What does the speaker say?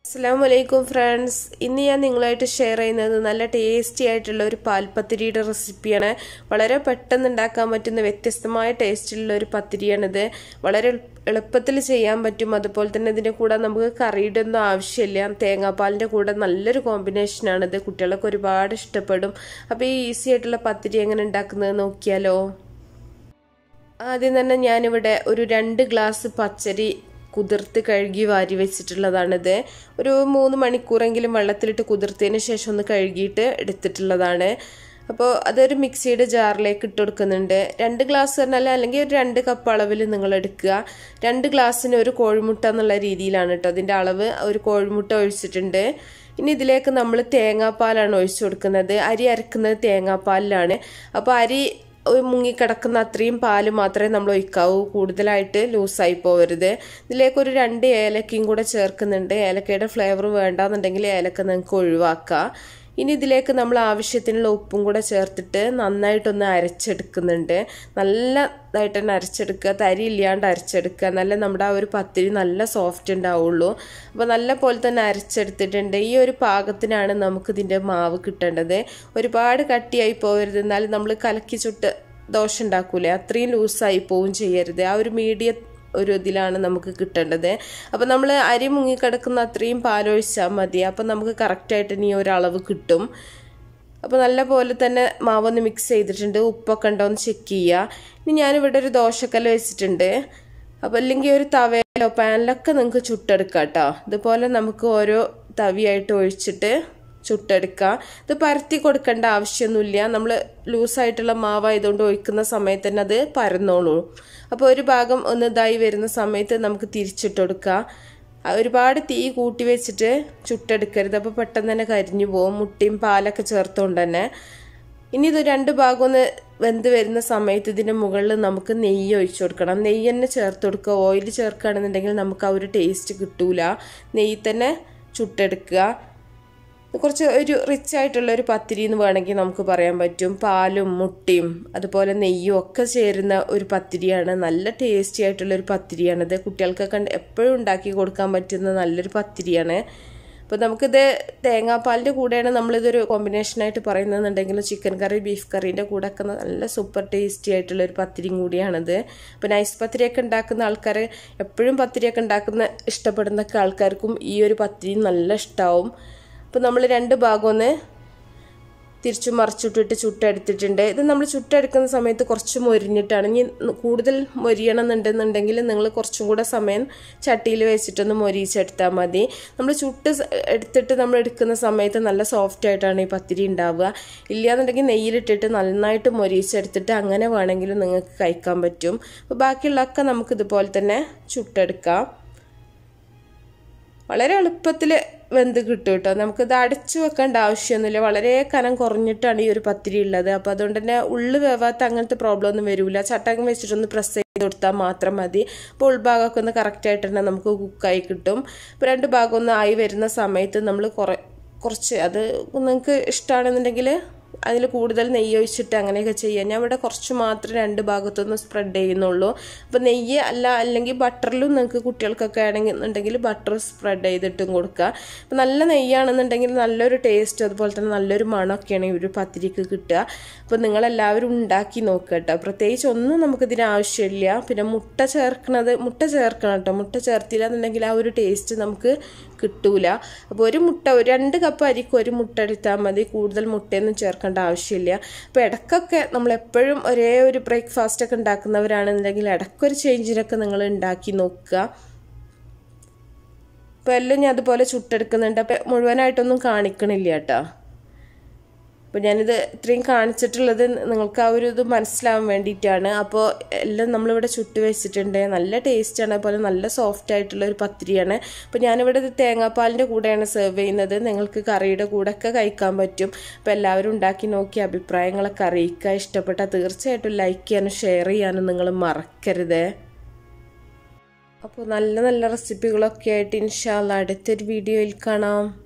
അസ്സാം വലൈക്കും ഫ്രണ്ട്സ് ഇന്ന് ഞാൻ നിങ്ങളായിട്ട് ഷെയർ ചെയ്യുന്നത് നല്ല ടേസ്റ്റി ആയിട്ടുള്ള ഒരു പാൽപ്പത്തിരിയുടെ റെസിപ്പിയാണ് വളരെ പെട്ടെന്ന് ഉണ്ടാക്കാൻ പറ്റുന്ന വ്യത്യസ്തമായ ടേസ്റ്റിലുള്ള ഒരു പത്തിരിയാണിത് വളരെ എളുപ്പത്തിൽ ചെയ്യാൻ പറ്റും അതുപോലെ തന്നെ ഇതിൻ്റെ കൂടെ നമുക്ക് കറിയുടെ ഒന്നും ആവശ്യമില്ല തേങ്ങാപ്പാലിൻ്റെ കൂടെ നല്ലൊരു കോമ്പിനേഷനാണിത് കുട്ടികളൊക്കെ ഒരുപാട് ഇഷ്ടപ്പെടും അപ്പോൾ ഈ ഈസി ആയിട്ടുള്ള പത്തിരി എങ്ങനെ ഉണ്ടാക്കുന്നത് നോക്കിയാലോ ആദ്യം തന്നെ ഞാനിവിടെ ഒരു രണ്ട് ഗ്ലാസ് പച്ചരി കുതിർത്ത് കഴുകി വാരി വെച്ചിട്ടുള്ളതാണിത് ഒരു മൂന്ന് മണിക്കൂറെങ്കിലും വെള്ളത്തിലിട്ട് കുതിർത്തതിന് ശേഷം ഒന്ന് കഴുകിയിട്ട് എടുത്തിട്ടുള്ളതാണ് അപ്പോൾ അതൊരു മിക്സിയുടെ ജാറിലേക്ക് ഇട്ട് കൊടുക്കുന്നുണ്ട് രണ്ട് ഗ്ലാസ് പറഞ്ഞാൽ അല്ലെങ്കിൽ ഒരു രണ്ട് കപ്പ് അളവിൽ നിങ്ങൾ എടുക്കുക രണ്ട് ഗ്ലാസ്സിന് ഒരു കോഴിമുട്ട എന്നുള്ള രീതിയിലാണ് കേട്ടോ അതിൻ്റെ അളവ് ഒരു കോഴിമുട്ട ഒഴിച്ചിട്ടുണ്ട് ഇനി ഇതിലേക്ക് നമ്മൾ തേങ്ങാപ്പാലാണ് ഒഴിച്ചു കൊടുക്കുന്നത് അരി അരക്കുന്നത് തേങ്ങാപ്പാലിലാണ് അപ്പോൾ അരി മുങ്ങിക്കിടക്കുന്ന അത്രയും പാല് മാത്രമേ നമ്മൾ ഒഴിക്കാവൂ കൂടുതലായിട്ട് ലൂസായി പോകരുത് ഇതിലേക്ക് ഒരു രണ്ട് ഏലക്കയും കൂടെ ചേർക്കുന്നുണ്ട് ഏലക്കയുടെ ഫ്ലേവർ വേണ്ടാന്നുണ്ടെങ്കിൽ ഏലക്ക നിങ്ങൾക്ക് ഒഴിവാക്കാം ഇനി ഇതിലേക്ക് നമ്മൾ ആവശ്യത്തിനുള്ള ഉപ്പും കൂടെ ചേർത്തിട്ട് നന്നായിട്ടൊന്ന് അരച്ചെടുക്കുന്നുണ്ട് നല്ലതായിട്ട് തന്നെ അരച്ചെടുക്കുക തരി ഇല്ലാണ്ട് അരച്ചെടുക്കുക നല്ല നമ്മുടെ ആ ഒരു പത്തിരി നല്ല സോഫ്റ്റ് ഉണ്ടാവുള്ളൂ അപ്പോൾ നല്ല പോലെ തന്നെ അരച്ചെടുത്തിട്ടുണ്ട് ഈ ഒരു പാകത്തിനാണ് നമുക്ക് ഇതിൻ്റെ മാവ് കിട്ടേണ്ടത് ഒരുപാട് കട്ടിയായി പോകരുത് എന്നാലും നമ്മൾ കലക്കി ചുട്ട് ദോശ ഉണ്ടാക്കൂലേ അത്രയും ലൂസായി പോവും ചെയ്യരുത് ആ ഒരു മീഡിയം ഒരു ഇതിലാണ് നമുക്ക് കിട്ടേണ്ടത് അപ്പോൾ നമ്മൾ അരി മുങ്ങിക്കിടക്കുന്ന അത്രയും പാലൊഴിച്ചാൽ മതി അപ്പോൾ നമുക്ക് കറക്റ്റായിട്ട് ഇനി ഒരളവ് കിട്ടും അപ്പോൾ നല്ല പോലെ തന്നെ മാവൊന്ന് മിക്സ് ചെയ്തിട്ടുണ്ട് ഉപ്പൊക്കെ ഉണ്ടോ എന്ന് ചെക്ക് ചെയ്യുക ഇനി ഞാനിവിടെ ഒരു ദോശക്കല്ല് വെച്ചിട്ടുണ്ട് അപ്പോൾ അല്ലെങ്കിൽ ഒരു തവയിലോ പാനിലൊക്കെ നിങ്ങൾക്ക് ചുട്ടെടുക്കാം കേട്ടോ ഇതുപോലെ നമുക്ക് ഓരോ തവിയായിട്ട് ഒഴിച്ചിട്ട് ചുട്ടെടുക്കുക ഇത് പരത്തി കൊടുക്കേണ്ട ആവശ്യമൊന്നുമില്ല നമ്മൾ ലൂസായിട്ടുള്ള മാവായതുകൊണ്ട് ഒഴിക്കുന്ന സമയത്ത് തന്നെ അത് പരന്നോളൂ അപ്പോൾ ഒരു ഭാഗം ഒന്ന് ഇതായി വരുന്ന സമയത്ത് നമുക്ക് തിരിച്ചിട്ട് കൊടുക്കുക ഒരുപാട് തീ കൂട്ടി വെച്ചിട്ട് ചുട്ടെടുക്കരുത് അപ്പോൾ പെട്ടെന്ന് തന്നെ കരിഞ്ഞു പോകും മുട്ടയും പാലൊക്കെ ചേർത്തുകൊണ്ട് തന്നെ ഇനി ഇത് രണ്ട് ഭാഗം ഒന്ന് വെന്ത് വരുന്ന സമയത്ത് ഇതിൻ്റെ മുകളിൽ നമുക്ക് നെയ്യ് ഒഴിച്ചു കൊടുക്കണം നെയ്യ് തന്നെ ചേർത്ത് കൊടുക്കുക ഓയിൽ ചേർക്കുകയാണെന്നുണ്ടെങ്കിൽ നമുക്ക് ആ ഒരു ടേസ്റ്റ് കിട്ടൂല നെയ്യ് തന്നെ ചുട്ടെടുക്കുക കുറച്ച് ഒരു റിച്ച് ആയിട്ടുള്ള ഒരു പത്തിരി എന്ന് വേണമെങ്കിൽ നമുക്ക് പറയാൻ പറ്റും പാലും മുട്ടയും അതുപോലെ നെയ്യും ഒക്കെ ചേരുന്ന ഒരു പത്തിരിയാണ് നല്ല ടേസ്റ്റി ആയിട്ടുള്ള ഒരു പത്തിരിയാണിത് കുട്ടികൾക്കൊക്കെ എപ്പോഴും ഉണ്ടാക്കി കൊടുക്കാൻ പറ്റുന്ന നല്ലൊരു പത്തിരിയാണ് അപ്പോൾ നമുക്കിത് തേങ്ങാപ്പാലിൻ്റെ കൂടെയാണ് നമ്മളിതൊരു കോമ്പിനേഷനായിട്ട് പറയുന്നതെന്നുണ്ടെങ്കിൽ ചിക്കൻ കറി ബീഫ് കറീൻ്റെ കൂടെ ഒക്കെ നല്ല സൂപ്പർ ടേസ്റ്റി ആയിട്ടുള്ള ഒരു പത്തിരിയും കൂടിയാണിത് അപ്പോൾ നൈസ് പത്തിരിയൊക്കെ ഉണ്ടാക്കുന്ന ആൾക്കാർ എപ്പോഴും പത്തിരിയൊക്കെ ഉണ്ടാക്കുന്ന ഇഷ്ടപ്പെടുന്ന ആൾക്കാർക്കും ഈ ഒരു പത്തിരി നല്ല ഇഷ്ടമാവും അപ്പോൾ നമ്മൾ രണ്ട് ഭാഗം ഒന്ന് തിരിച്ചു മറിച്ചിട്ടിട്ട് ചുട്ടെടുത്തിട്ടുണ്ട് ഇത് നമ്മൾ ചുട്ടെടുക്കുന്ന സമയത്ത് കുറച്ച് മൊരിഞ്ഞിട്ടാണ് ഇനി കൂടുതൽ മൊരിയണം എന്നുണ്ടെന്നുണ്ടെങ്കിൽ നിങ്ങൾ കുറച്ചും കൂടെ സമയം ചട്ടിയിൽ വെച്ചിട്ടൊന്ന് മൊരിച്ചെടുത്താൽ മതി നമ്മൾ ചുട്ട് എടുത്തിട്ട് നമ്മൾ എടുക്കുന്ന സമയത്ത് നല്ല സോഫ്റ്റ് ആയിട്ടാണ് ഈ പത്തിരി ഉണ്ടാവുക ഇല്ലയെന്നുണ്ടെങ്കിൽ നെയ്യിലിട്ടിട്ട് നന്നായിട്ട് മൊരിച്ചെടുത്തിട്ട് അങ്ങനെ വേണമെങ്കിലും നിങ്ങൾക്ക് കഴിക്കാൻ പറ്റും അപ്പോൾ ബാക്കിയുള്ളതൊക്കെ നമുക്ക് ഇതുപോലെ തന്നെ ചുട്ടെടുക്കാം വളരെ എളുപ്പത്തിൽ വെന്ത് കിട്ടും കേട്ടോ നമുക്കിത് അടച്ചു വെക്കേണ്ട ആവശ്യമൊന്നുമില്ല വളരെ കനം കുറഞ്ഞിട്ടാണ് ഈ ഒരു പത്തിരി ഉള്ളത് അപ്പോൾ അതുകൊണ്ട് തന്നെ ഉള്ളു വേവാത്ത അങ്ങനത്തെ പ്രോബ്ലം ഒന്നും വരില്ല ചട്ടകം വെച്ചിട്ടൊന്ന് പ്രസ് ചെയ്ത് കൊടുത്താൽ മാത്രം മതി അപ്പോൾ ഉൾഭാഗമൊക്കെ ഒന്ന് കറക്റ്റായിട്ട് തന്നെ നമുക്ക് കുക്കായി കിട്ടും ഇപ്പോൾ രണ്ട് ഭാഗം ഒന്ന് ആയി വരുന്ന സമയത്ത് നമ്മൾ കുറേ കുറച്ച് അത് നിങ്ങൾക്ക് ഇഷ്ടമാണെന്നുണ്ടെങ്കിൽ അതിൽ കൂടുതൽ നെയ്യ് ഒഴിച്ചിട്ട് അങ്ങനെയൊക്കെ ചെയ്യാം ഞാൻ ഇവിടെ കുറച്ച് മാത്രം രണ്ട് ഭാഗത്തൊന്ന് സ്പ്രെഡ് ചെയ്യുന്നുള്ളൂ അപ്പോൾ നെയ്യ് അല്ല അല്ലെങ്കിൽ ബട്ടറിലും നിങ്ങൾക്ക് കുട്ടികൾക്കൊക്കെ ആണെന്നുണ്ടെങ്കിൽ ബട്ടർ സ്പ്രെഡ് ചെയ്തിട്ടും കൊടുക്കുക അപ്പോൾ നല്ല നെയ്യാണെന്നുണ്ടെങ്കിൽ നല്ലൊരു ടേസ്റ്റ് അതുപോലെ തന്നെ നല്ലൊരു മണമൊക്കെയാണ് ഈ ഒരു പത്തിരിക്ക് കിട്ടുക അപ്പോൾ നിങ്ങളെല്ലാവരും ഉണ്ടാക്കി നോക്കുക കേട്ടോ പ്രത്യേകിച്ച് ഒന്നും നമുക്കിതിന് ആവശ്യമില്ല പിന്നെ മുട്ട ചേർക്കണത് മുട്ട ചേർക്കണം കേട്ടോ മുട്ട ചേർത്തില്ല എന്നുണ്ടെങ്കിൽ ആ ഒരു ടേസ്റ്റ് നമുക്ക് കിട്ടൂല അപ്പോൾ ഒരു മുട്ട ഒരു രണ്ട് കപ്പ് അരിക്ക് ഒരു മുട്ട എടുത്താൽ മതി കൂടുതൽ മുട്ടയൊന്നും ചേർക്കേണ്ട ആവശ്യമില്ല അപ്പോൾ ഇടയ്ക്കൊക്കെ നമ്മൾ എപ്പോഴും ഒരേ ഒരു ബ്രേക്ക്ഫാസ്റ്റ് ഒക്കെ ഉണ്ടാക്കുന്നവരാണെന്നുണ്ടെങ്കിൽ ഇടയ്ക്കൊരു ചേഞ്ചിനൊക്കെ നിങ്ങൾ ഉണ്ടാക്കി നോക്കുക അപ്പോൾ എല്ലാം ഞാൻ അതുപോലെ ചുട്ടെടുക്കുന്നുണ്ട് അപ്പോൾ മുഴുവനായിട്ടൊന്നും കാണിക്കണില്ല കേട്ടോ അപ്പോൾ ഞാനിത് ഇത്രയും കാണിച്ചിട്ടുള്ളത് നിങ്ങൾക്ക് ആ ഒരു ഇത് മനസ്സിലാവാൻ വേണ്ടിയിട്ടാണ് അപ്പോൾ എല്ലാം നമ്മളിവിടെ ചുട്ട് വെച്ചിട്ടുണ്ട് നല്ല ടേസ്റ്റാണ് അതുപോലെ നല്ല സോഫ്റ്റ് ആയിട്ടുള്ള ഒരു പത്തിരിയാണ് അപ്പോൾ ഞാനിവിടെ ഇത് തേങ്ങാപ്പാലിൻ്റെ കൂടെയാണ് സെർവ് ചെയ്യുന്നത് നിങ്ങൾക്ക് കറിയുടെ കൂടെ ഒക്കെ കഴിക്കാൻ പറ്റും അപ്പോൾ എല്ലാവരും ഉണ്ടാക്കി നോക്കി അഭിപ്രായങ്ങളൊക്കെ അറിയിക്കുക ഇഷ്ടപ്പെട്ടാൽ തീർച്ചയായിട്ടും ലൈക്ക് ചെയ്യാനും ഷെയർ ചെയ്യാനും നിങ്ങൾ മറക്കരുത് അപ്പോൾ നല്ല നല്ല റെസിപ്പികളൊക്കെ ആയിട്ട് ഇൻഷാല്ല അടുത്തൊരു വീഡിയോയിൽ കാണാം